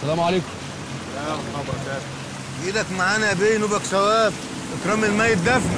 السلام عليكم لا مرحبا وبركاته ايدك معانا يا بيه نوبك ثواب اكرام الميت دفنه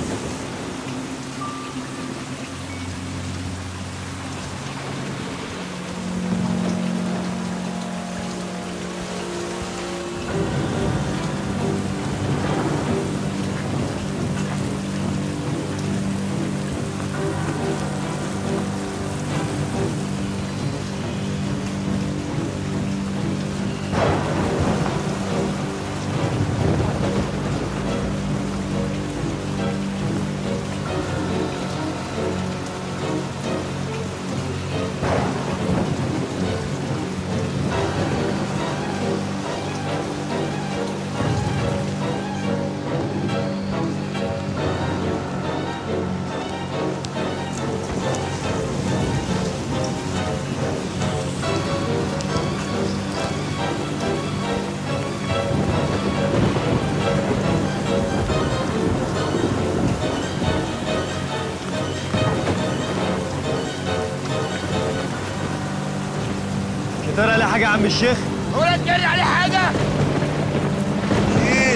ترى لا حاجه يا عم الشيخ ولا تجري عليه حاجه ايه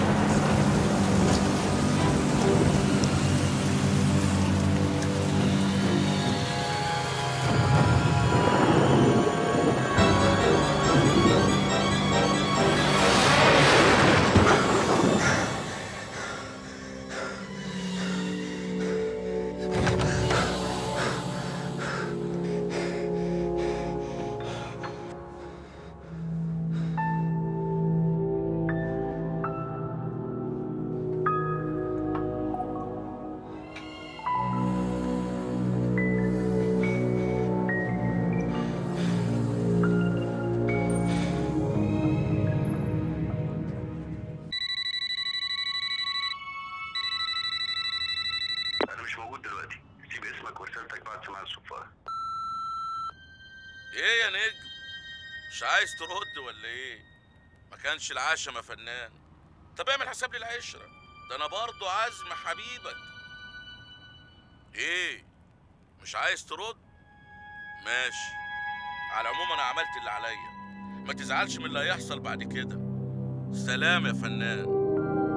انا مش موجود دلوقتي سيب اسمك ورسالتك بعد سماع الصفاره ايه يا نجم مش عايز ترد ولا ايه ما كانش العشم يا فنان طب اعمل حساب للعشرة ده انا برضو عزم حبيبك ايه مش عايز ترد ماشي على العموم انا عملت اللي عليا ما تزعلش من اللي هيحصل بعد كده سلام يا فنان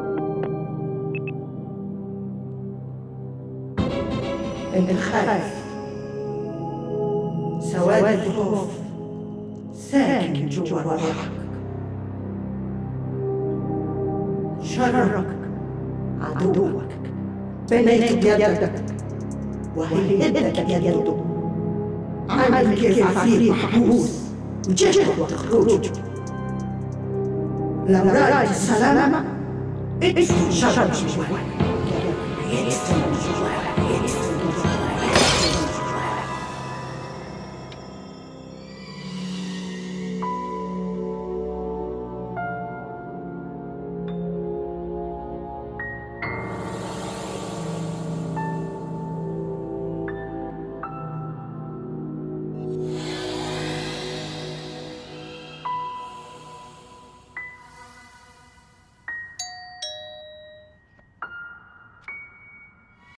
الخلف سواد الخوف ساكن جوا روحك شرك عدوك بنيت بيدك وهيدك بيده عامل كيف عفير محبوس وجهد وخروج لو رأيت السلامة ادفن شرك جواك يدفن جواك يدفن جواك